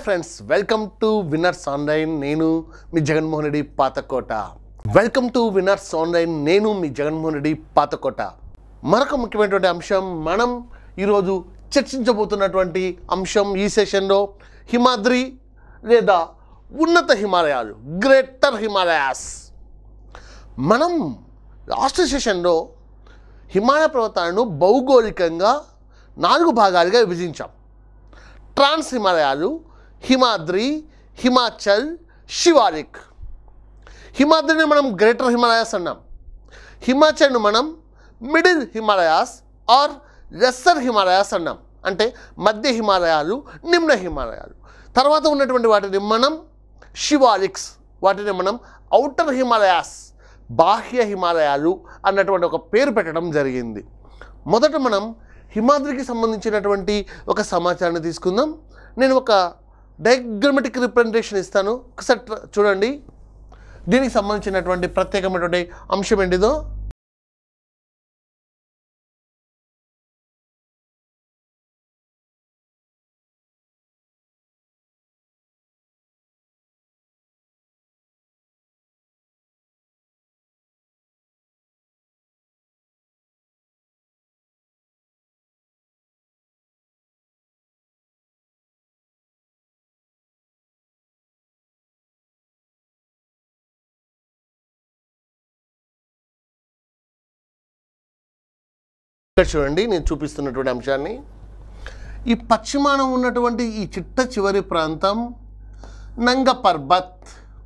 friends welcome to winners online నేను మీ Jaganmohan Reddy Pathakota welcome to winners online నేను మీ జగన్మోహన్ రెడ్డి పాతకోట మరొక ముఖ్యమైనటువంటి అంశం మనం ఈరోజు చర్చించబోతున్నటువంటి అంశం ఈ సెషన్లో హిమాద్రి లేదా ఉన్నత హిమాలయాలు గ్రేటర్ హిమాలయాస్ మనం లాస్ట్ సెషన్లో హిమాలయ పర్వతాలను భౌగోళికంగా నాలుగు భాగాలుగా విభజించాం ట్రాన్స్ హిమాలయాలు హిమాద్రి హిమాచల్ శివాలిక్ హిమాద్రిని మనం గ్రేటర్ హిమాలయాస్ అన్నాం హిమాచల్ను మనం middle Himalayas or lesser Himalayas అన్నాం అంటే మధ్య హిమాలయాలు నిమ్న హిమాలయాలు తర్వాత ఉన్నటువంటి వాటిని మనం శివాలిక్స్ వాటిని మనం ఔటర్ హిమాలయాస్ బాహ్య హిమాలయాలు అన్నటువంటి ఒక పేరు పెట్టడం జరిగింది మొదట మనం హిమాద్రికి సంబంధించినటువంటి ఒక సమాచారాన్ని తీసుకుందాం నేను ఒక డయాగ్రమెటిక్ రిప్రజెంటేషన్ ఇస్తాను ఒకసారి ట్ర- చూడండి దీనికి సంబంధించినటువంటి ప్రత్యేకమైనటువంటి అంశం ఏంటిదో ఇక్కడ చూడండి నేను చూపిస్తున్నటువంటి అంశాన్ని ఈ పశ్చిమాన ఉన్నటువంటి ఈ చిట్ట చివరి ప్రాంతం నంగ పర్బత్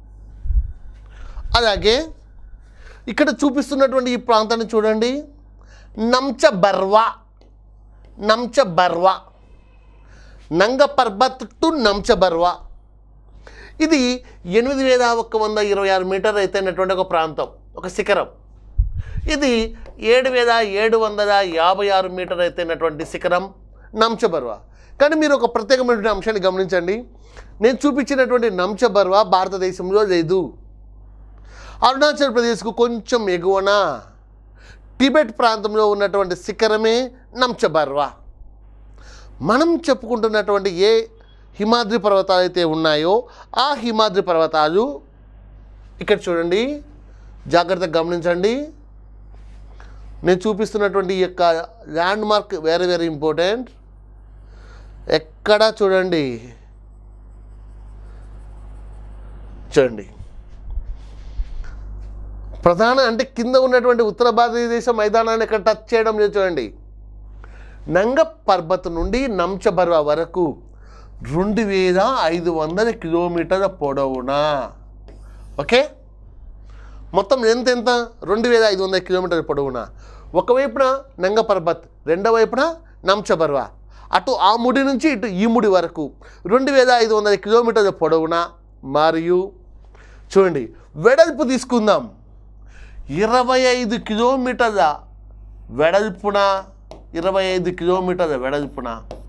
అలాగే ఇక్కడ చూపిస్తున్నటువంటి ఈ ప్రాంతాన్ని చూడండి నంచ బర్వా నంచ బర్వా నంగ పర్బత్ టు నంచ బర్వా ఇది ఎనిమిది వేల ఒక్క వంద ఇరవై ఆరు మీటర్ ఎత్తైనటువంటి ఒక ప్రాంతం ఒక శిఖరం ఇది ఏడు వేల ఏడు వందల యాభై ఆరు మీటర్ ఎత్తైనటువంటి శిఖరం నంచబర్వా కానీ మీరు ఒక ప్రత్యేకమైనటువంటి అంశాన్ని గమనించండి నేను చూపించినటువంటి నంచబర్వా భారతదేశంలో లేదు అరుణాచల్ ప్రదేశ్కు కొంచెం ఎగువన టిబెట్ ప్రాంతంలో ఉన్నటువంటి శిఖరమే నంచబర్వా మనం చెప్పుకుంటున్నటువంటి ఏ హిమాద్రి పర్వతాలు అయితే ఉన్నాయో ఆ హిమాద్రి పర్వతాలు ఇక్కడ చూడండి జాగ్రత్తగా గమనించండి నేను చూపిస్తున్నటువంటి ఈ యొక్క landmark very very important ఎక్కడ చూడండి చూడండి ప్రధాన అంటే కింద ఉన్నటువంటి ఉత్తర భారతదేశ మైదానాన్ని ఇక్కడ టచ్ చేయడం లేదు చూడండి నంగ పర్బత్ నుండి నంచబర్వ వరకు రెండు వేల ఐదు వందల కిలోమీటర్ల పొడవున ఓకే మొత్తం ఎంత ఎంత రెండు వేల ఐదు వందల కిలోమీటర్ల పొడవున ఒకవైపున నంగ పర్బత్ రెండో వైపున నంచబర్వ అటు ఆ ముడి నుంచి ఇటు ఈ ముడి వరకు రెండు వేల ఐదు వందల కిలోమీటర్ల పొడవున మరియు చూడండి వెడల్పు తీసుకుందాం ఇరవై ఐదు కిలోమీటర్ల వెడల్పున ఇరవై ఐదు కిలోమీటర్ల వెడల్పున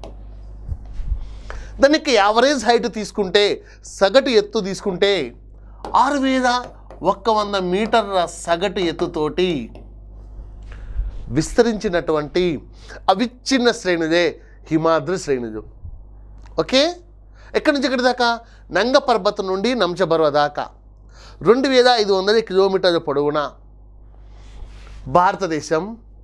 దానికి యావరేజ్ హైట్ తీసుకుంటే సగటు ఎత్తు తీసుకుంటే ఆరు వేల ఒక్క వంద మీటర్ల సగటు ఎత్తుతోటి విస్తరించినటువంటి అవిచ్ఛిన్న శ్రేణులే హిమాద్రి శ్రేణులు ఓకే ఎక్కడి నుంచి ఎక్కడి దాకా నంగ పర్వతం నుండి నంచబర్వ దాకా రెండు వేల ఐదు వందల కిలోమీటర్ల పొడవున భారతదేశం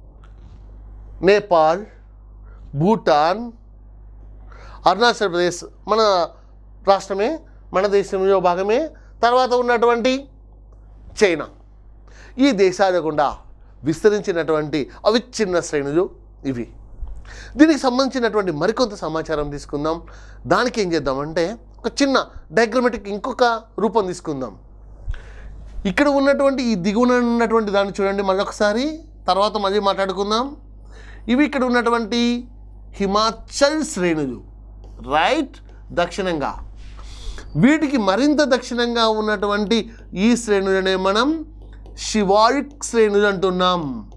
నేపాల్ భూటాన్ అరుణాచల్ ప్రదేశ్ మన రాష్ట్రమే మన దేశంలో భాగమే తర్వాత ఉన్నటువంటి చైనా ఈ దేశాల గుండా విస్తరించినటువంటి అవిచ్ఛిన్న శ్రేణులు ఇవి దీనికి సంబంధించినటువంటి మరికొంత సమాచారం తీసుకుందాం దానికి ఏం చేద్దామంటే ఒక చిన్న డయాగ్రమెటిక్ ఇంకొక రూపం తీసుకుందాం ఇక్కడ ఉన్నటువంటి ఈ దిగువన ఉన్నటువంటి దాన్ని చూడండి మళ్ళొకసారి తర్వాత మళ్ళీ మాట్లాడుకుందాం ఇవి ఇక్కడ ఉన్నటువంటి హిమాచల్ శ్రేణులు రైట్ దక్షిణంగా వీటికి మరింత దక్షిణంగా ఉన్నటువంటి ఈ శ్రేణులనే మనం శివాలిక్ శ్రేణులు అంటున్నాం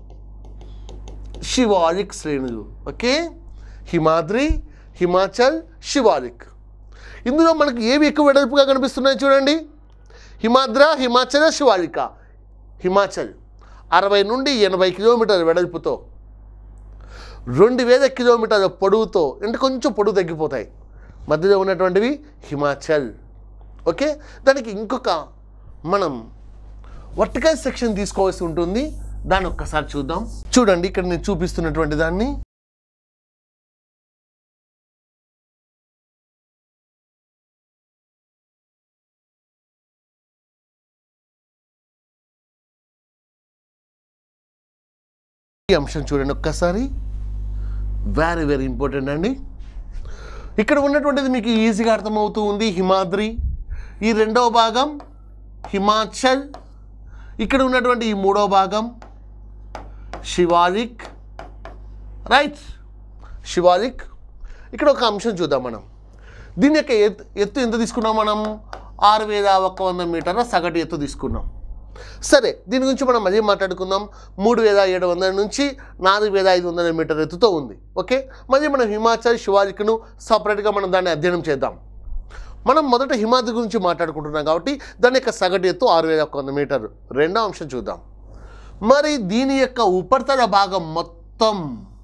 శివాలిక్ శ్రేణులు ఓకే హిమాద్రి హిమాచల్ శివాలిక్ ఇందులో మనకు ఏవి ఎక్కువ వెడల్పుగా కనిపిస్తున్నాయి చూడండి హిమాద్ర హిమాచల్ శివాలిక హిమాచల్ అరవై నుండి ఎనభై కిలోమీటర్ల వెడల్పుతో రెండు వేల కిలోమీటర్ల పొడవుతో అంటే కొంచెం పొడవు తగ్గిపోతాయి మధ్యలో ఉన్నటువంటివి హిమాచల్ ఓకే దానికి ఇంకొక మనం వర్టికల్ సెక్షన్ తీసుకోవాల్సి ఉంటుంది దాన్ని ఒక్కసారి చూద్దాం చూడండి ఇక్కడ నేను చూపిస్తున్నటువంటి దాన్ని ఈ అంశం చూడండి ఒక్కసారి వెరీ వెరీ ఇంపార్టెంట్ అండి ఇక్కడ ఉన్నటువంటిది మీకు ఈజీగా అర్థమవుతూ ఉంది హిమాద్రి ఈ రెండవ భాగం హిమాచల్ ఇక్కడ ఉన్నటువంటి ఈ మూడవ భాగం శివాలిక్ రైట్ శివాలిక్ ఇక్కడ ఒక అంశం చూద్దాం మనం దీని యొక్క ఎత్తు ఎత్తు ఎంత తీసుకున్నాం మనం ఆరు వేల ఒక్క వంద మీటర్ల సగటు ఎత్తు తీసుకున్నాం సరే దీని గురించి మనం మళ్ళీ మాట్లాడుకుందాం మూడు వేల ఏడు వందల నుంచి నాలుగు వేల ఐదు వందల మీటర్ ఎత్తుతో ఉంది ఓకే మళ్ళీ మనం హిమాచల్ శివాలిక్ను సపరేట్గా మనం దాన్ని అధ్యయనం చేద్దాం మనం మొదట హిమాద్రి గురించి మాట్లాడుకుంటున్నాం కాబట్టి దాని యొక్క సగటు ఎత్తు ఆరు వేల ఒక్క వంద మీటర్లు రెండో అంశం చూద్దాం మరి దీని యొక్క ఉపరితల భాగం మొత్తం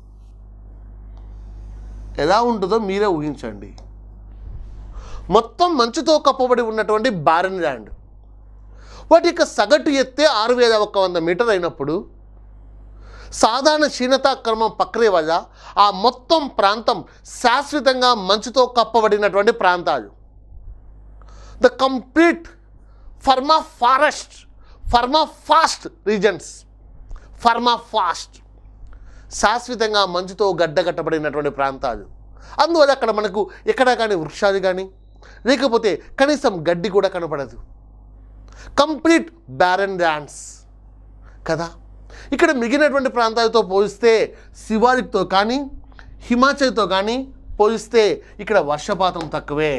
ఎలా ఉంటుందో మీరే ఊహించండి మొత్తం మంచుతో కప్పబడి ఉన్నటువంటి బారెన్ ల్యాండ్ వాటి యొక్క సగటు ఎత్తే ఆరు వేల ఒక్క వంద మీటర్ అయినప్పుడు సాధారణ క్షీణతాక్రమం ప్రక్రియ వల్ల ఆ మొత్తం ప్రాంతం శాశ్వతంగా మంచుతో కప్పబడినటువంటి ప్రాంతాలు the complete permafrost permafrost regions permafrost శాశ్వతంగా మంచుతో గడ్డగట్టబడినటువంటి ప్రాంతాలు అందువల్ల అక్కడ మనకు ఎక్కడ కానీ వృక్షాలు కానీ లేకపోతే కనీసం గడ్డి కూడా కనపడదు కంప్లీట్ బ్యారన్ ల్యాండ్స్ కదా ఇక్కడ మిగిలినటువంటి ప్రాంతాలతో పోలిస్తే శివాలిక్తో కానీ హిమాచల్తో కానీ పోలిస్తే ఇక్కడ వర్షపాతం తక్కువే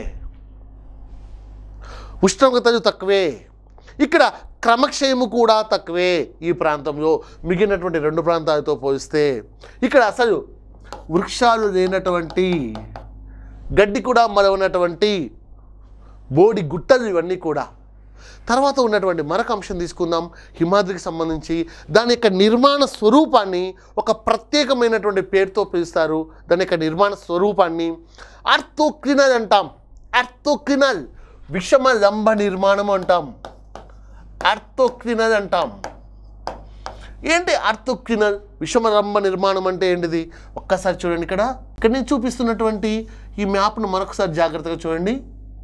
ఉష్ణోగ్రతలు తక్కువే ఇక్కడ క్రమక్షయము కూడా తక్కువే ఈ ప్రాంతంలో మిగిలినటువంటి రెండు ప్రాంతాలతో పోలిస్తే ఇక్కడ అసలు వృక్షాలు లేనటువంటి గడ్డి కూడా మొదలైనటువంటి బోడి గుట్టలు ఇవన్నీ కూడా తర్వాత ఉన్నటువంటి మరొక అంశం తీసుకుందాం హిమాద్రికి సంబంధించి దాని యొక్క నిర్మాణ స్వరూపాన్ని ఒక ప్రత్యేకమైనటువంటి పేరుతో పిలుస్తారు దాని యొక్క నిర్మాణ స్వరూపాన్ని అర్థోక్రినల్ అంటాం అర్థోక్రినల్ విషమ లంబ నిర్మాణం అంటాం అర్థోక్రినల్ అంటాం ఏంటి అర్థోక్రినల్ విషమరంభ నిర్మాణం అంటే ఏంటిది ఒక్కసారి చూడండి ఇక్కడ ఇక్కడ నేను చూపిస్తున్నటువంటి ఈ మ్యాప్ను మరొకసారి జాగ్రత్తగా చూడండి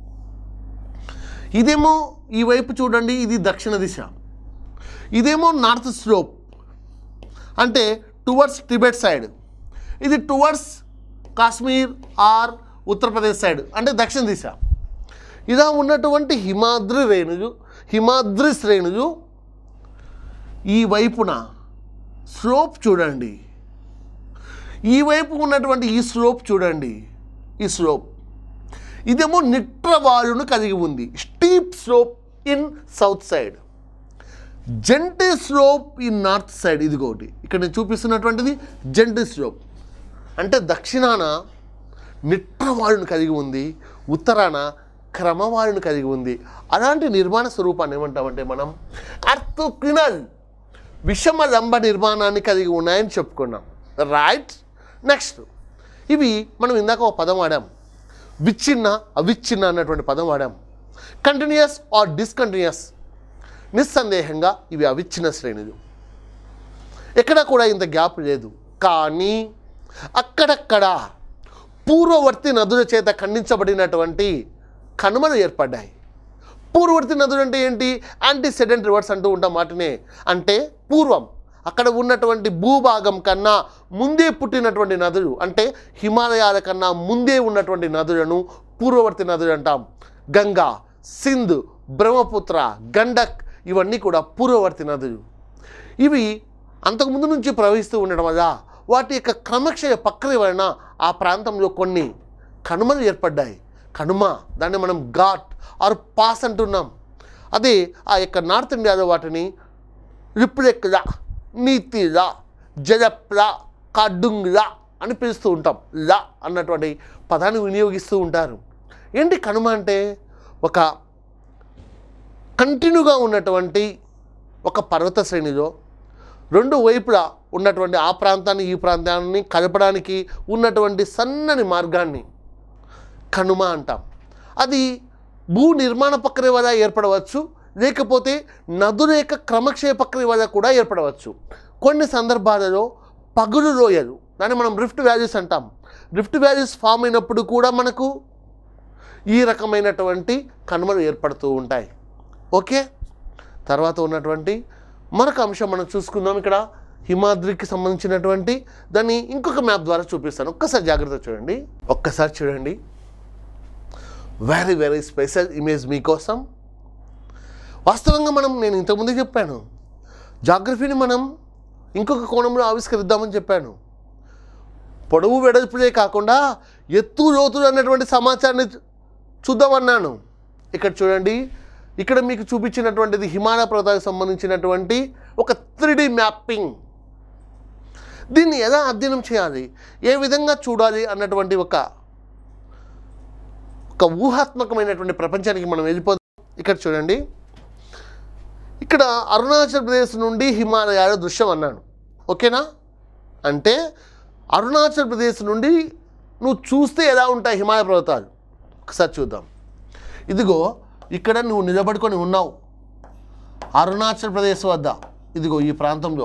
ఇదేమో ఈ వైపు చూడండి ఇది దక్షిణ దిశ ఇదేమో నార్త్ స్లోప్ అంటే టువర్డ్స్ టిబెట్ సైడ్ ఇది towards Kashmir or Uttar Pradesh side అంటే దక్షిణ దిశ ఇలా ఉన్నటువంటి హిమాద్రి రేణుజు హిమాద్రి శ్రేణుజు ఈ వైపున స్లోప్ చూడండి ఈ వైపు ఉన్నటువంటి ఈ స్లోప్ చూడండి ఈ స్లోప్ ఇదేమో నిట్రవాలును కలిగి ఉంది steep slope in south side gentle slope in north side ఇదిగోటి ఇక్కడ నేను చూపిస్తున్నటువంటిది జెంటీ స్లోప్ అంటే దక్షిణాన నిట్రవాలును కలిగి ఉంది ఉత్తరాన క్రమవాలును కలిగి ఉంది అలాంటి నిర్మాణ స్వరూపాన్ని ఏమంటామంటే మనం అర్థోక్రినల్ విషమ లంబ నిర్మాణాన్ని కలిగి ఉన్నాయని చెప్పుకున్నాం రైట్ నెక్స్ట్ ఇవి మనం ఇందాక ఒక పదం వాడాం విచ్ఛిన్న అవిచ్ఛిన్న అన్నటువంటి పదం వాడాం కంటిన్యూస్ ఆర్ డిస్కంటిన్యూస్ నిస్సందేహంగా ఇవి అవిచ్ఛిన్న శ్రేణులు ఎక్కడ కూడా ఇంత గ్యాప్ లేదు కానీ అక్కడక్కడ పూర్వవర్తి నదుల చేత ఖండించబడినటువంటి కనుమలు ఏర్పడ్డాయి పూర్వవర్తి నదులు అంటే ఏంటి యాంటీ సెడెంట్ రివర్స్ అంటూ ఉంటాం వాటినే అంటే పూర్వం అక్కడ ఉన్నటువంటి భూభాగం కన్నా ముందే పుట్టినటువంటి నదులు అంటే హిమాలయాల కన్నా ముందే ఉన్నటువంటి నదులను పూర్వవర్తి నదులు అంటాం గంగా సింధ్ బ్రహ్మపుత్ర గండక్ ఇవన్నీ కూడా పూర్వవర్తి నదులు ఇవి అంతకుముందు నుంచి ప్రవహిస్తూ ఉండడం వల్ల వాటి యొక్క క్రమక్షయ ప్రక్రియ వలన ఆ ప్రాంతంలో కొన్ని కనుమలు ఏర్పడ్డాయి కనుమ దాన్ని మనం ఘాట్ ఆర్ పాస్ అంటున్నాం అదే ఆ యొక్క నార్త్ ఇండియాలో వాటిని రిప్లెక్లా నీతిలా జలప్లా కడ్డుంగ్లా అని పిలుస్తూ ఉంటాం లా అన్నటువంటి పదాన్ని వినియోగిస్తూ ఉంటారు ఏంటి కనుమ అంటే ఒక కంటిన్యూగా ఉన్నటువంటి ఒక పర్వత శ్రేణిలో రెండు వైపులా ఉన్నటువంటి ఆ ప్రాంతాన్ని ఈ ప్రాంతాన్ని కలపడానికి ఉన్నటువంటి సన్నని మార్గాన్ని కనుమ అంటాం అది భూ నిర్మాణ ప్రక్రియ వల్ల ఏర్పడవచ్చు లేకపోతే నదుల యొక్క క్రమక్షయ ప్రక్రియ వల్ల కూడా ఏర్పడవచ్చు కొన్ని సందర్భాలలో పగులు లోయలు దాన్ని మనం రిఫ్ట్ వ్యాలీస్ అంటాం రిఫ్ట్ వ్యాలీస్ ఫామ్ అయినప్పుడు కూడా మనకు ఈ రకమైనటువంటి కనుమలు ఏర్పడుతూ ఉంటాయి ఓకే తర్వాత ఉన్నటువంటి మరొక అంశం మనం చూసుకుందాం ఇక్కడ హిమాద్రికి సంబంధించినటువంటి దాన్ని ఇంకొక మ్యాప్ ద్వారా చూపిస్తాను ఒక్కసారి జాగ్రత్త చూడండి ఒక్కసారి చూడండి వెరీ వెరీ స్పెషల్ ఇమేజ్ మీకోసం వాస్తవంగా మనం నేను ఇంతకుముందే చెప్పాను జాగ్రఫీని మనం ఇంకొక కోణంలో ఆవిష్కరిద్దామని చెప్పాను పొడవు వెడల్పులే కాకుండా ఎత్తు లోతులు అన్నటువంటి సమాచారాన్ని చూ- చూద్దామన్నాను ఇక్కడ చూడండి ఇక్కడ మీకు చూపించినటువంటిది హిమాలయ పర్వతాలకు సంబంధించినటువంటి ఒక త్రీ మ్యాపింగ్ దీన్ని ఎలా అధ్యయనం చేయాలి ఏ విధంగా చూడాలి అన్నటువంటి ఒక ఒక ఊహాత్మకమైనటువంటి ప్రపంచానికి మనం వెళ్ళిపోదాం ఇక్కడ చూడండి ఇక్కడ అరుణాచల్ ప్రదేశ్ నుండి హిమాలయాల దృశ్యం అన్నాను ఓకేనా అంటే అరుణాచల్ ప్రదేశ్ నుండి నువ్వు చూస్తే ఎలా ఉంటాయి హిమాలయ పర్వతాలు ఒకసారి చూద్దాం ఇదిగో ఇక్కడ నువ్వు నిలబడుకొని ఉన్నావు అరుణాచల్ ప్రదేశ్ వద్ద ఇదిగో ఈ ప్రాంతంలో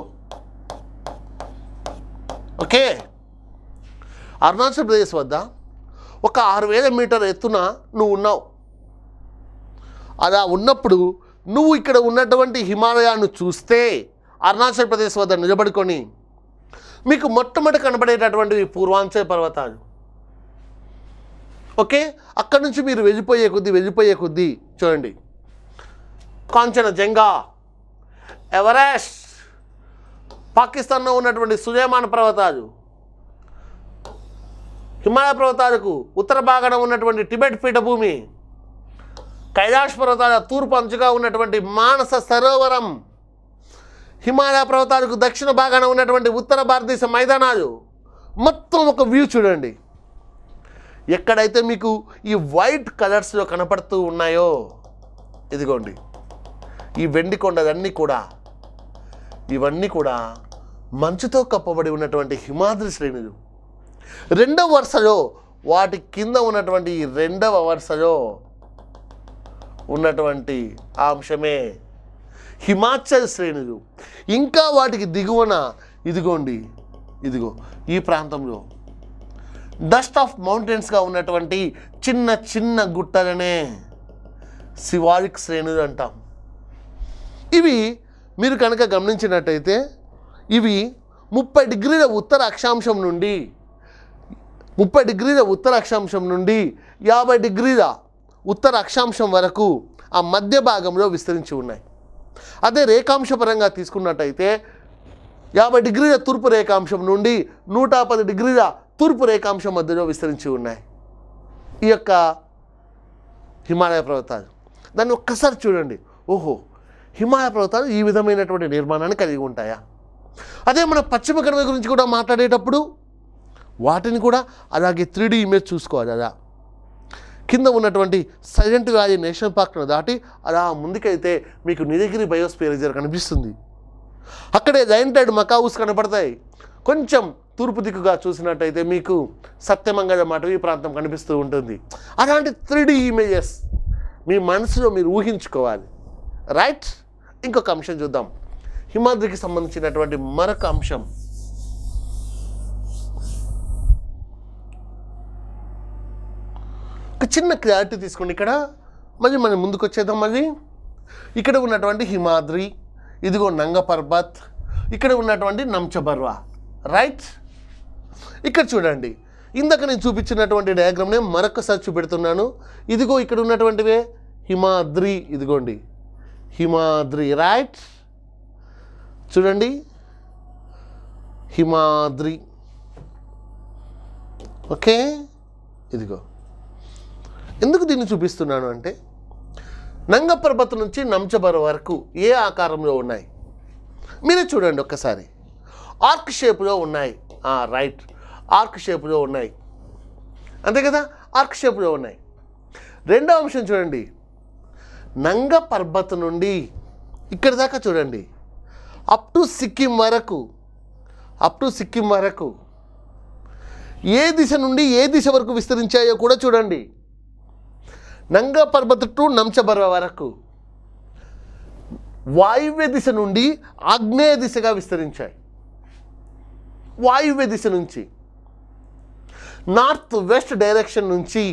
ఓకే అరుణాచల్ ప్రదేశ్ వద్ద ఒక ఆరు వేల మీటర్ ఎత్తున నువ్వు ఉన్నావు అలా ఉన్నప్పుడు నువ్వు ఇక్కడ ఉన్నటువంటి హిమాలయాన్ని చూస్తే అరుణాచల్ ప్రదేశ్ వద్ద నిలబడుకొని మీకు మొట్టమొదటి కనబడేటటువంటివి పూర్వాంచల్ పర్వతాలు ఓకే అక్కడి నుంచి మీరు వెళ్ళిపోయే కొద్దీ వెళ్ళిపోయే కొద్దీ చూడండి కాంచన జంగా ఎవరెస్ట్ పాకిస్తాన్లో ఉన్నటువంటి సులేమాన్ పర్వతాలు హిమాలయ పర్వతాలకు ఉత్తర భాగాన ఉన్నటువంటి టిబెట్ పీఠభూమి కైలాష్ పర్వతాల తూర్పు అంచుగా ఉన్నటువంటి మానస సరోవరం హిమాలయ పర్వతాలకు దక్షిణ భాగాన ఉన్నటువంటి ఉత్తర భారతదేశ మైదానాలు మొత్తం ఒక వ్యూ చూడండి ఎక్కడైతే మీకు ఈ వైట్ కలర్స్లో కనపడుతూ ఉన్నాయో ఇదిగోండి ఈ వెండి కొండలన్నీ కూడా ఇవన్నీ కూడా మంచుతో కప్పబడి ఉన్నటువంటి హిమాద్రి శ్రేణులు రెండవ వరుసలో వాటి కింద ఉన్నటువంటి ఈ రెండవ వరుసలో ఉన్నటువంటి ఆ అంశమే హిమాచల్ శ్రేణులు ఇంకా వాటికి దిగువన ఇదిగోండి ఇదిగో ఈ ప్రాంతంలో డస్ట్ ఆఫ్ మౌంటైన్స్గా ఉన్నటువంటి చిన్న చిన్న గుట్టలనే శివాలిక్ శ్రేణులు అంటాం ఇవి మీరు కనుక గమనించినట్టయితే ఇవి ముప్పై డిగ్రీల ఉత్తర అక్షాంశం నుండి ముప్పై డిగ్రీల ఉత్తర అక్షాంశం నుండి యాభై డిగ్రీల ఉత్తర అక్షాంశం వరకు ఆ మధ్య భాగంలో విస్తరించి ఉన్నాయి అదే రేఖాంశపరంగా తీసుకున్నట్టయితే యాభై డిగ్రీల తూర్పు రేఖాంశం నుండి నూట పది డిగ్రీల తూర్పు రేఖాంశం మధ్యలో విస్తరించి ఉన్నాయి ఈ యొక్క హిమాలయ పర్వతాలు దాన్ని ఒక్కసారి చూడండి ఓహో హిమాలయ పర్వతాలు ఈ విధమైనటువంటి నిర్మాణాన్ని కలిగి ఉంటాయా అదే మన పశ్చిమ కనుమ గురించి కూడా మాట్లాడేటప్పుడు వాటిని కూడా అలాగే త్రీ ఇమేజ్ చూసుకోవాలి అలా కింద ఉన్నటువంటి సైలెంట్ వ్యాలీ నేషనల్ పార్క్ను దాటి అలా ముందుకైతే మీకు నీలగిరి బయోస్పియర్ రిజర్వ్ కనిపిస్తుంది అక్కడే లైన్ టైడ్ మకావుస్ కనపడతాయి కొంచెం తూర్పు దిక్కుగా చూసినట్టయితే మీకు సత్యమంగళ అటవీ ప్రాంతం కనిపిస్తూ ఉంటుంది అలాంటి త్రీ ఇమేజెస్ మీ మనసులో మీరు ఊహించుకోవాలి రైట్ ఇంకొక అంశం చూద్దాం హిమాద్రికి సంబంధించినటువంటి మరొక అంశం ఒక చిన్న క్లారిటీ తీసుకోండి ఇక్కడ మళ్ళీ మనం ముందుకు వచ్చేద్దాం మళ్ళీ ఇక్కడ ఉన్నటువంటి హిమాద్రి ఇదిగో నంగ పర్బత్ ఇక్కడ ఉన్నటువంటి నంచబర్వా రైట్ ఇక్కడ చూడండి ఇందాక నేను చూపించినటువంటి డయాగ్రామ్ని మరొకసారి చూపెడుతున్నాను ఇదిగో ఇక్కడ ఉన్నటువంటివే హిమాద్రి ఇదిగోండి హిమాద్రి రైట్ చూడండి హిమాద్రి ఓకే ఇదిగో ఎందుకు దీన్ని చూపిస్తున్నాను అంటే నంగ పర్వతం నుంచి నంచబర వరకు ఏ ఆకారంలో ఉన్నాయి మీరే చూడండి ఒక్కసారి ఆర్క్ షేప్లో ఉన్నాయి రైట్ ఆర్క్ షేప్లో ఉన్నాయి అంతే కదా ఆర్క్ షేప్లో ఉన్నాయి రెండో అంశం చూడండి నంగ పర్వతం నుండి ఇక్కడి దాకా చూడండి అప్ టు సిక్కిం వరకు అప్ టు సిక్కిం వరకు ఏ దిశ నుండి ఏ దిశ వరకు విస్తరించాయో కూడా చూడండి నంగా పర్వత టు నంచబర్వ వరకు వాయువ్య దిశ నుండి ఆగ్నేయ దిశగా విస్తరించాయి వాయువ్య దిశ నుంచి నార్త్ వెస్ట్ డైరెక్షన్ నుంచి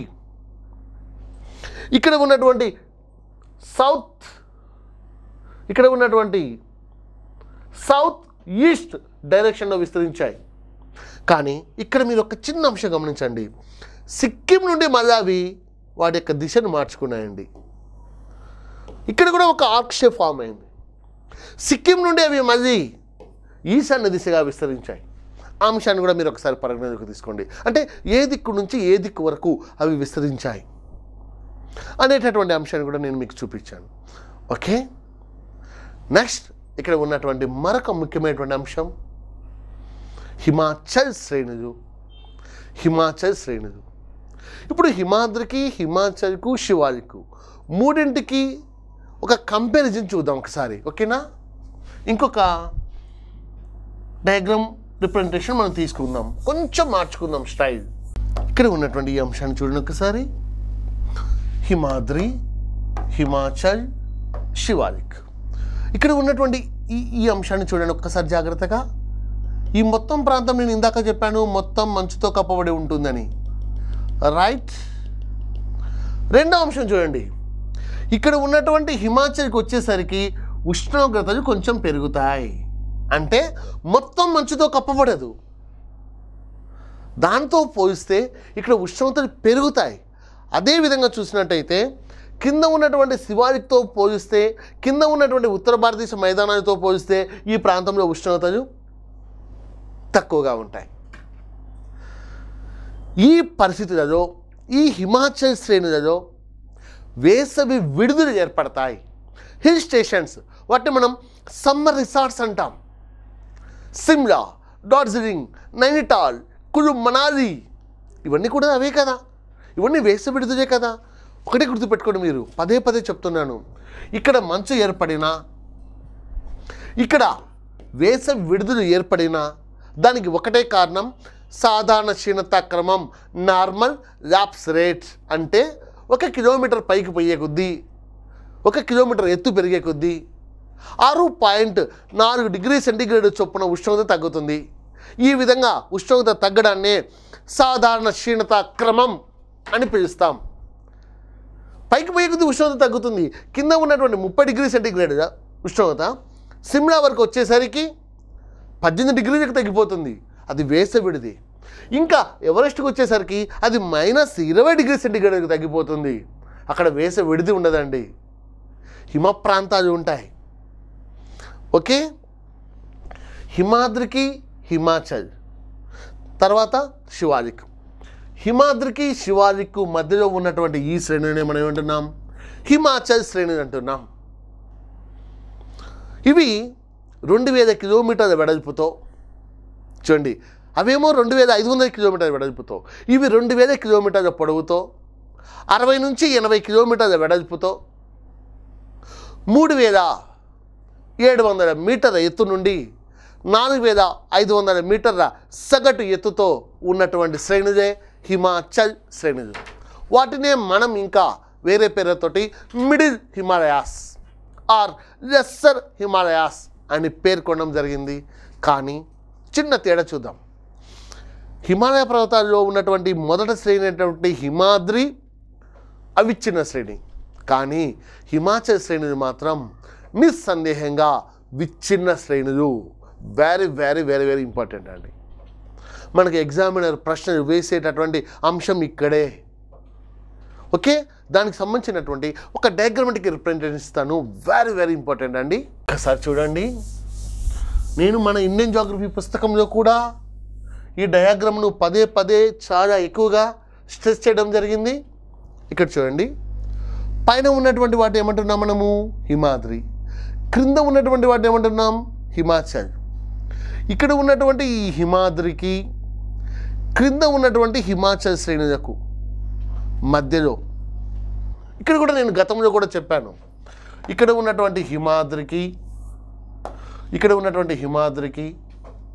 ఇక్కడ ఉన్నటువంటి సౌత్ ఇక్కడ ఉన్నటువంటి సౌత్ ఈస్ట్ డైరెక్షన్లో విస్తరించాయి కానీ ఇక్కడ మీరు ఒక చిన్న అంశం గమనించండి సిక్కిం నుండి మళ్ళీ అవి వాటి యొక్క దిశను మార్చుకున్నాయండి ఇక్కడ కూడా ఒక ఆర్క్ షేప్ ఫామ్ అయింది సిక్కిం నుండి అవి మళ్ళీ ఈశాన్య దిశగా విస్తరించాయి ఆ అంశాన్ని కూడా మీరు ఒకసారి పరిగణలోకి తీసుకోండి అంటే ఏ దిక్కు నుంచి ఏ దిక్కు వరకు అవి విస్తరించాయి అనేటటువంటి అంశాన్ని కూడా నేను మీకు చూపించాను ఓకే నెక్స్ట్ ఇక్కడ ఉన్నటువంటి మరొక ముఖ్యమైనటువంటి అంశం హిమాచల్ శ్రేణులు హిమాచల్ శ్రేణులు ఇప్పుడు హిమాద్రికి హిమాచల్కు శివాలికు మూడింటికి ఒక కంపారిజన్ చూద్దాం ఒకసారి ఓకేనా ఇంకొక డయాగ్రామ్ రిప్రజెంటేషన్ మనం తీసుకుందాం కొంచెం మార్చుకుందాం స్టైల్ ఇక్కడ ఉన్నటువంటి ఈ అంశాన్ని చూడండి ఒకసారి హిమాద్రి హిమాచల్ శివాలిక్ ఇక్కడ ఉన్నటువంటి ఈ ఈ అంశాన్ని చూడండి ఒక్కసారి జాగ్రత్తగా ఈ మొత్తం ప్రాంతం నేను ఇందాక చెప్పాను మొత్తం మంచుతో కప్పబడి ఉంటుందని రైట్ రెండో అంశం చూడండి ఇక్కడ ఉన్నటువంటి హిమాచల్కి వచ్చేసరికి ఉష్ణోగ్రతలు కొంచెం పెరుగుతాయి అంటే మొత్తం మంచుతో కప్పబడదు దాంతో పోలిస్తే ఇక్కడ ఉష్ణోగ్రతలు పెరుగుతాయి అదే విధంగా చూసినట్టయితే కింద ఉన్నటువంటి శివాలిక్తో పోలిస్తే కింద ఉన్నటువంటి ఉత్తర భారతదేశ మైదానాలతో పోలిస్తే ఈ ప్రాంతంలో ఉష్ణోగ్రతలు తక్కువగా ఉంటాయి ఈ పరిస్థితులలో ఈ హిమాచల్ శ్రేణులలో వేసవి విడుదల ఏర్పడతాయి హిల్ స్టేషన్స్ వాటిని మనం సమ్మర్ రిసార్ట్స్ అంటాం సిమ్లా డార్జిలింగ్ నైనిటాల్ కులు మనాలి ఇవన్నీ కూడా అవే కదా ఇవన్నీ వేసవి విడుదలే కదా ఒకటే గుర్తుపెట్టుకోండి మీరు పదే పదే చెప్తున్నాను ఇక్కడ మంచు ఏర్పడినా ఇక్కడ వేసవి విడుదల ఏర్పడినా దానికి ఒకటే కారణం సాధారణ క్షీణత క్రమం నార్మల్ ల్యాప్స్ రేట్ అంటే ఒక కిలోమీటర్ పైకి పోయే కొద్దీ ఒక కిలోమీటర్ ఎత్తు పెరిగే కొద్దీ ఆరు పాయింట్ నాలుగు డిగ్రీ సెంటీగ్రేడ్ చొప్పున ఉష్ణోగ్రత తగ్గుతుంది ఈ విధంగా ఉష్ణోగ్రత తగ్గడాన్నే సాధారణ క్షీణత క్రమం అని పిలుస్తాం పైకి పోయే కొద్దీ ఉష్ణోగ్రత తగ్గుతుంది కింద ఉన్నటువంటి ముప్పై డిగ్రీ సెంటీగ్రేడ్ ఉష్ణోగ్రత సిమ్లా వరకు వచ్చేసరికి పద్దెనిమిది డిగ్రీలకు తగ్గిపోతుంది అది వేసవిడిది ఇంకా ఎవరెస్ట్కి వచ్చేసరికి అది మైనస్ ఇరవై డిగ్రీ సెంటీగ్రేడ్కి తగ్గిపోతుంది అక్కడ వేస విడిది ఉండదండి హిమ ప్రాంతాలు ఉంటాయి ఓకే హిమాద్రికి హిమాచల్ తర్వాత శివాలిక్ హిమాద్రికి శివాలిక్ మధ్యలో ఉన్నటువంటి ఈ శ్రేణిని మనం ఏమంటున్నాం హిమాచల్ శ్రేణి అంటున్నాం ఇవి రెండు వేల కిలోమీటర్ల వెడల్పుతో చూడండి అవేమో రెండు వేల ఐదు వందల కిలోమీటర్ల వెడల్పుతో ఇవి రెండు వేల కిలోమీటర్ల పొడవుతో అరవై నుంచి ఎనభై కిలోమీటర్ల వెడల్పుతో మూడు వేల ఏడు వందల మీటర్ల ఎత్తు నుండి నాలుగు వేల ఐదు వందల మీటర్ల సగటు ఎత్తుతో ఉన్నటువంటి శ్రేణులే హిమాచల్ శ్రేణులు వాటినే మనం ఇంకా వేరే పేర్లతోటి middle Himalayas or lesser Himalayas అని పేర్కొనడం జరిగింది కానీ చిన్న తేడా చూద్దాం హిమాలయ పర్వతాల్లో ఉన్నటువంటి మొదటి శ్రేణి అయినటువంటి హిమాద్రి అవిచ్ఛిన్న శ్రేణి కానీ హిమాచల్ శ్రేణులు మాత్రం నిస్సందేహంగా విచ్ఛిన్న శ్రేణులు very very very very important అండి మనకి ఎగ్జామినర్ ప్రశ్నలు వేసేటటువంటి అంశం ఇక్కడే ఓకే దానికి సంబంధించినటువంటి ఒక డయాగ్రామెటిక్ రిప్రజెంటేషన్ ఇస్తాను వెరీ వెరీ ఇంపార్టెంట్ అండి ఒకసారి చూడండి నేను మన ఇండియన్ జాగ్రఫీ పుస్తకంలో కూడా ఈ డయాగ్రామ్ను పదే పదే చాలా ఎక్కువగా స్ట్రెస్ చేయడం జరిగింది ఇక్కడ చూడండి పైన ఉన్నటువంటి వాటి ఏమంటున్నాం మనము హిమాద్రి క్రింద ఉన్నటువంటి వాటి ఏమంటున్నాం హిమాచల్ ఇక్కడ ఉన్నటువంటి ఈ హిమాద్రికి క్రింద ఉన్నటువంటి హిమాచల్ శ్రేణులకు మధ్యలో ఇక్కడ కూడా నేను గతంలో కూడా చెప్పాను ఇక్కడ ఉన్నటువంటి హిమాద్రికి ఇక్కడ ఉన్నటువంటి హిమాద్రికి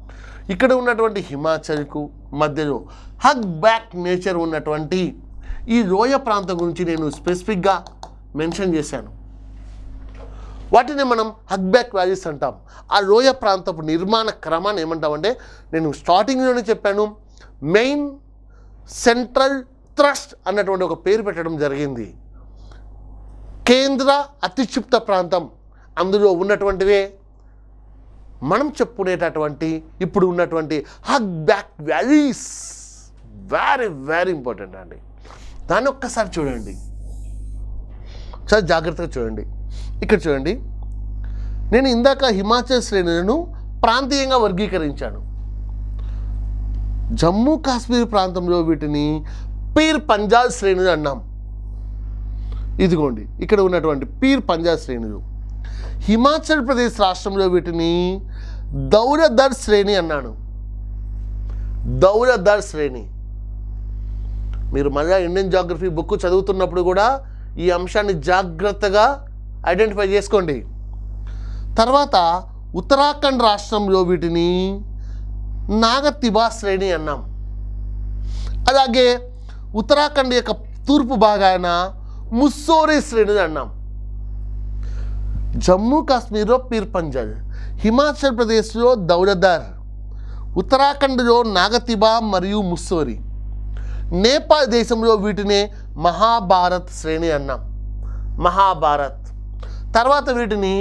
ఇక్కడ ఉన్నటువంటి హిమాచల్కు మధ్యలో హగ్ బ్యాక్ నేచర్ ఉన్నటువంటి ఈ లోయ ప్రాంతం గురించి నేను స్పెసిఫిక్గా మెన్షన్ చేశాను వాటిని మనం హగ్ బ్యాక్ వ్యాలీస్ అంటాం ఆ లోయ ప్రాంతపు నిర్మాణ క్రమాన్ని ఏమంటామంటే నేను స్టార్టింగ్లోనే చెప్పాను మెయిన్ సెంట్రల్ థ్రస్ట్ అన్నటువంటి ఒక పేరు పెట్టడం జరిగింది కేంద్ర అతిక్షిప్త ప్రాంతం అందులో ఉన్నటువంటివే మనం చెప్పుకునేటటువంటి ఇప్పుడు ఉన్నటువంటి hogback valleys very very important అండి దాన్ని ఒక్కసారి చూడండి చాలా జాగ్రత్తగా చూడండి ఇక్కడ చూడండి నేను ఇందాక హిమాచల్ శ్రేణులను ప్రాంతీయంగా వర్గీకరించాను జమ్మూ కాశ్మీర్ ప్రాంతంలో వీటిని పీర్ పంజాబ్ శ్రేణులు అన్నాం ఇదిగోండి ఇక్కడ ఉన్నటువంటి పీర్ పంజాబ్ శ్రేణులు హిమాచల్ ప్రదేశ్ రాష్ట్రంలో వీటిని దౌరదర్ శ్రేణి అన్నాను దౌరదర్ శ్రేణి మీరు మళ్ళా ఇండియన్ జాగ్రఫీ బుక్ చదువుతున్నప్పుడు కూడా ఈ అంశాన్ని జాగ్రత్తగా ఐడెంటిఫై చేసుకోండి తర్వాత ఉత్తరాఖండ్ రాష్ట్రంలో వీటిని నాగతిబా శ్రేణి అన్నాం అలాగే ఉత్తరాఖండ్ యొక్క తూర్పు భాగాన ముస్సోరీ శ్రేణి అన్నాం జమ్మూ కాశ్మీర్లో పీర్ పంజల్ హిమాచల్ ప్రదేశ్లో దౌలదర్ ఉత్తరాఖండ్లో నాగతిబా మరియు ముస్సోరి నేపాల్ దేశంలో వీటినే మహాభారత్ శ్రేణి అన్నాం మహాభారత్ తర్వాత వీటిని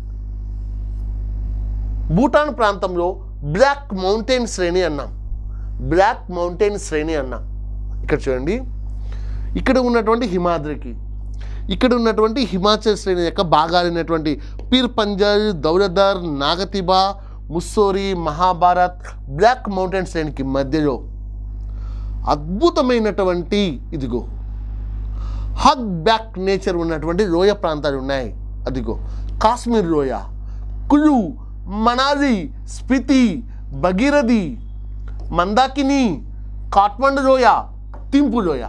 భూటాన్ ప్రాంతంలో బ్లాక్ మౌంటైన్ శ్రేణి అన్నాం బ్లాక్ మౌంటైన్ శ్రేణి అన్నాం ఇక్కడ చూడండి ఇక్కడ ఉన్నటువంటి హిమాద్రికి ఇక్కడ ఉన్నటువంటి హిమాచల్ శ్రేణి యొక్క భాగాలైనటువంటి పీర్ పంజల్ దౌలదర్ నాగతిబా ముస్సోరి మహాభారత్ బ్లాక్ మౌంటైన్ శ్రేణికి మధ్యలో అద్భుతమైనటువంటి ఇదిగో హగ్ బ్యాక్ నేచర్ ఉన్నటువంటి లోయ ప్రాంతాలు ఉన్నాయి అదిగో కాశ్మీర్ లోయ కులు మనాలి స్పితి భగీరథి మందాకిని కాట్మండు లోయ తింపు లోయ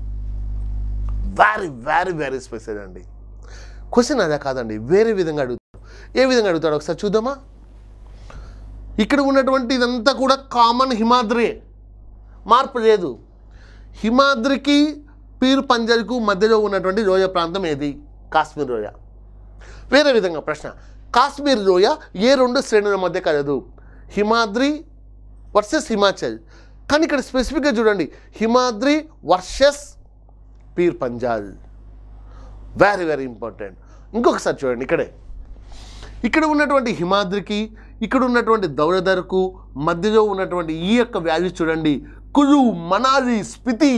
వెరీ వెరీ వెరీ స్పెషల్ అండి క్వశ్చన్ అదే కాదండి వేరే విధంగా అడుగుతాడు ఏ విధంగా అడుగుతాడు ఒకసారి చూద్దామా ఇక్కడ ఉన్నటువంటి ఇదంతా కూడా కామన్ హిమాద్రి మార్పు లేదు హిమాద్రికి పీర్ పంజల్కు మధ్యలో ఉన్నటువంటి లోయ ప్రాంతం ఏది కాశ్మీర్ లోయ వేరే విధంగా ప్రశ్న కాశ్మీర్ లోయ ఏ రెండు శ్రేణుల మధ్య కలదు హిమాద్రి వర్సెస్ హిమాచల్ కానీ ఇక్కడ స్పెసిఫిక్గా చూడండి Himadri versus Pir Panjal very very important ఇంకొకసారి చూడండి ఇక్కడే ఇక్కడ ఉన్నటువంటి హిమాద్రికి ఇక్కడ ఉన్నటువంటి దౌలదర్కు మధ్యలో ఉన్నటువంటి ఈ యొక్క వ్యాల్యూ చూడండి కులు మనాలి స్పితి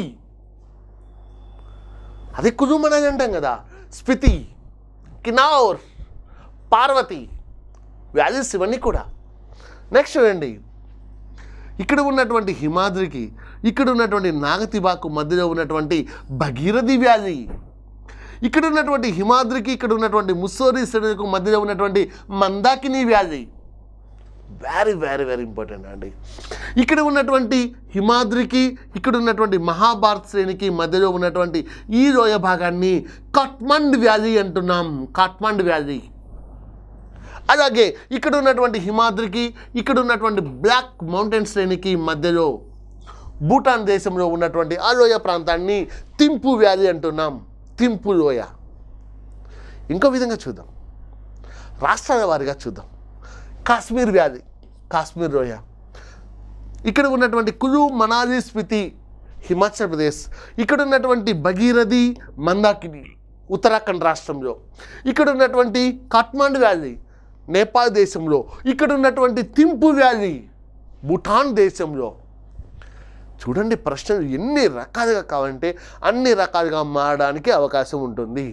అదే కులు మనాలి అంటాం కదా స్పితి కినౌర్ పార్వతి వ్యాలీస్ ఇవన్నీ కూడా నెక్స్ట్ చూడండి ఇక్కడ ఉన్నటువంటి హిమాద్రికి ఇక్కడ ఉన్నటువంటి నాగతిబాకు మధ్యలో ఉన్నటువంటి భగీరథి వ్యాలీ ఇక్కడ ఉన్నటువంటి హిమాద్రికి ఇక్కడ ఉన్నటువంటి ముస్సోరి శ్రేణులకు మధ్యలో ఉన్నటువంటి Mandakini valley very very very important అండి ఇక్కడ ఉన్నటువంటి హిమాద్రికి ఇక్కడ ఉన్నటువంటి మహాభారత్ శ్రేణికి మధ్యలో ఉన్నటువంటి ఈ లోయ భాగాన్ని కట్మండ్ వ్యాలీ అంటున్నాం కాట్మండ్ వ్యాలీ అలాగే ఇక్కడ ఉన్నటువంటి హిమాద్రికి ఇక్కడ ఉన్నటువంటి బ్లాక్ మౌంటైన్ శ్రేణికి మధ్యలో భూటాన్ దేశంలో ఉన్నటువంటి ఆ లోయ ప్రాంతాన్ని తింపు వ్యాలీ అంటున్నాం తింపు లోయ ఇంకో విధంగా చూద్దాం రాష్ట్రాల వారిగా చూద్దాం కాశ్మీర్ వ్యాలీ కాశ్మీర్ లోయ ఇక్కడ ఉన్నటువంటి కులు మనాలి స్పితి హిమాచల్ ప్రదేశ్ ఇక్కడ ఉన్నటువంటి భగీరథి మందాకిని ఉత్తరాఖండ్ రాష్ట్రంలో ఇక్కడ ఉన్నటువంటి కాట్మాండ్ వ్యాలీ నేపాల్ దేశంలో ఇక్కడ ఉన్నటువంటి తింపు వ్యాలీ భూటాన్ దేశంలో చూడండి ప్రశ్నలు ఎన్ని రకాలుగా కావాలంటే అన్ని రకాలుగా మారడానికి అవకాశం ఉంటుంది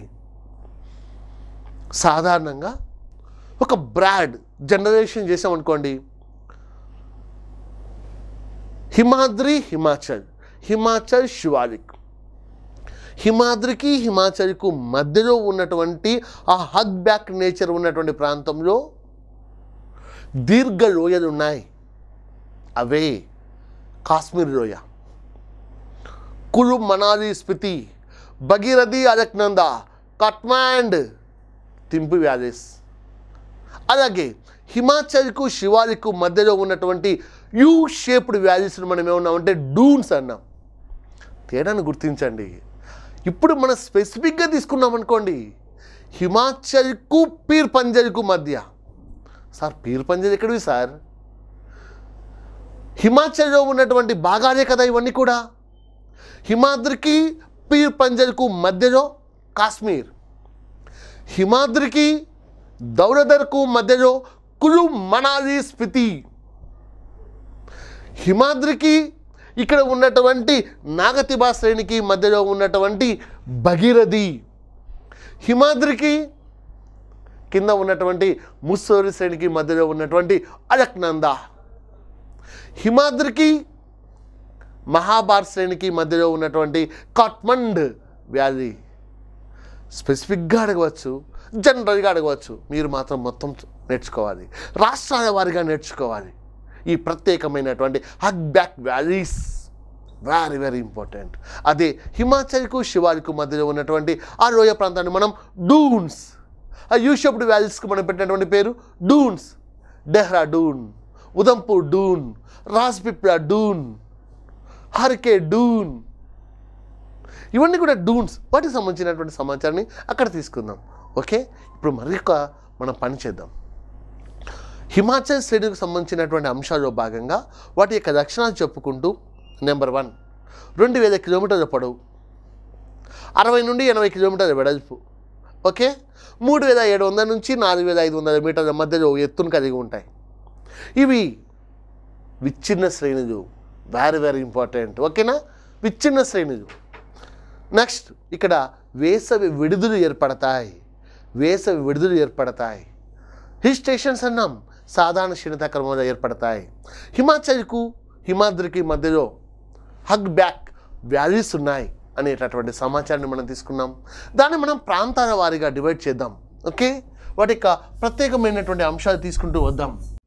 సాధారణంగా ఒక బ్రాడ్ జనరేషన్ చేసామనుకోండి హిమాద్రి హిమాచల్ హిమాచల్ శివాలిక్ హిమాద్రికి హిమాచల్కు మధ్యలో ఉన్నటువంటి ఆ హగ్ బ్యాక్ నేచర్ ఉన్నటువంటి ప్రాంతంలో దీర్ఘ లోయలు ఉన్నాయి అవే కాశ్మీర్ లోయ కులు మనాలి స్పితి భగీరథి అలక్నంద కట్మాండ్ తింపు వ్యాలీస్ అలాగే హిమాచల్కు శివాలికు మధ్యలో ఉన్నటువంటి యూ షేప్డ్ వ్యాలీస్ని మనం ఏమన్నామంటే డూన్స్ అన్నాం తేడాను గుర్తించండి ఇప్పుడు మనం స్పెసిఫిక్గా తీసుకున్నాం అనుకోండి హిమాచల్కు పీర్ పంజల్కు మధ్య సార్ పీర్ పంజల్ ఎక్కడివి సార్ హిమాచల్లో ఉన్నటువంటి భాగాలే కదా ఇవన్నీ కూడా హిమాద్రికి పీర్ పంజల్కు మధ్యలో కాశ్మీర్ హిమాద్రికి దౌలదర్కు మధ్యలో కులు మనాలి స్పితి హిమాద్రికి ఇక్కడ ఉన్నటువంటి నాగతిబా శ్రేణికి మధ్యలో ఉన్నటువంటి భగీరథి హిమాద్రికి కింద ఉన్నటువంటి ముస్సోరి శ్రేణికి మధ్యలో ఉన్నటువంటి అలక్నంద హిమాద్రికి మహాభారత్ శ్రేణికి మధ్యలో ఉన్నటువంటి కాట్మండ్ వ్యాలీ స్పెసిఫిక్గా అడగవచ్చు జనరల్గా అడగవచ్చు మీరు మాత్రం మొత్తం నేర్చుకోవాలి రాష్ట్రాల వారిగా నేర్చుకోవాలి ఈ ప్రత్యేకమైనటువంటి hogback valleys very very important అదే హిమాచల్కు శివాలికు మధ్యలో ఉన్నటువంటి ఆ లోయ ప్రాంతాన్ని మనం డూన్స్ ఆ యూషప్డ్ వ్యాలీస్కి మనం పెట్టినటువంటి పేరు డూన్స్ డెహ్రా డూన్ ఉదంపూర్ డూన్ రాజ్పిప్లా డూన్ హర్కే డూన్ ఇవన్నీ కూడా డూన్స్ వాటికి సంబంధించినటువంటి సమాచారాన్ని అక్కడ తీసుకుందాం ఓకే ఇప్పుడు మరొక మనం పని చేద్దాం హిమాచల్ శ్రేణికి సంబంధించినటువంటి అంశాల్లో భాగంగా వాటి యొక్క లక్షణాలు చెప్పుకుంటూ నెంబర్ వన్ రెండు వేల కిలోమీటర్ల పొడవు అరవై నుండి ఎనభై కిలోమీటర్ల వెడల్పు ఓకే మూడు వేల ఏడు వందల నుంచి నాలుగు వేల ఐదు వందల మీటర్ల మధ్యలో ఎత్తును కలిగి ఉంటాయి ఇవి విచ్ఛిన్న శ్రేణులు వెరీ వెరీ ఇంపార్టెంట్ ఓకేనా విచ్ఛిన్న శ్రేణులు నెక్స్ట్ ఇక్కడ వేసవి విడుదలు ఏర్పడతాయి వేసవి విడుదలు ఏర్పడతాయి హిల్ స్టేషన్స్ అన్నాం సాధారణ క్షీణత క్రమంలో ఏర్పడతాయి హిమాచల్కు హిమాద్రికి మధ్యలో హగ్ బ్యాక్ వ్యాలీస్ ఉన్నాయి అనేటటువంటి సమాచారాన్ని మనం తీసుకున్నాం దాన్ని మనం ప్రాంతాల వారీగా డివైడ్ చేద్దాం ఓకే వాటి యొక్క ప్రత్యేకమైనటువంటి అంశాలు తీసుకుంటూ వద్దాం